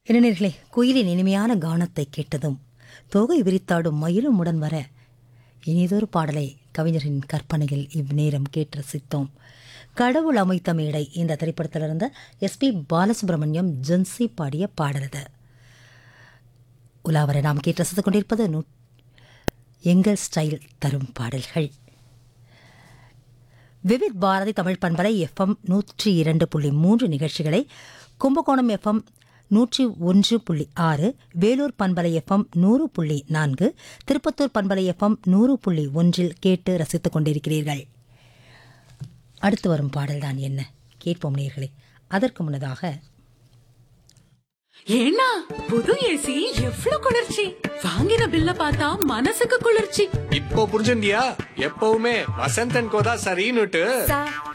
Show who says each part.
Speaker 1: இளைஞர்களே குயிலின் இனிமையான கானத்தை கேட்டதும் தொகை விரித்தாடும் மயிலும் உடன் வர இனிதொரு பாடலை கவிஞரின் கற்பனையில் இவ்நேரம் கேட்டு ரசித்தோம் கடவுள் அமைத்த மேடை இந்த திரைப்படத்தில் இருந்த எஸ்பி பாலசுப்ரமணியம் ஜென்சி பாடிய பாடல் இது உலாவரை நாம் கேட்டு ரசித்துக் கொண்டிருப்பது நூ எங்கள் ஸ்டைல் தரும் பாடல்கள் விவித் பாரதி தமிழ் பண்பலை எஃப்எம் நூற்றி இரண்டு புள்ளி மூன்று நிகழ்ச்சிகளை கும்பகோணம் எஃப்எம் நூற்றி ஒன்று புள்ளி ஆறு வேலூர் பண்பலை எஃப்எம் நூறு புள்ளி நான்கு திருப்பத்தூர் பண்பலை எஃப்எம் நூறு புள்ளி ஒன்றில் கேட்டு ரசித்துக் கொண்டிருக்கிறீர்கள் அடுத்து வரும் பாடல்தான் என்ன கேட்போம் நேர்களே அதற்கு முன்னதாக
Speaker 2: ஏன்னா புது ஏசி எவ்வளவு குளிர்ச்சி வாங்கின பில்ல பார்த்தா மனசுக்கு குளிர்ச்சி
Speaker 3: இப்போ புரிஞ்சுண்டியா எப்பவுமே வசந்தன் கோதா சரின்னுட்டு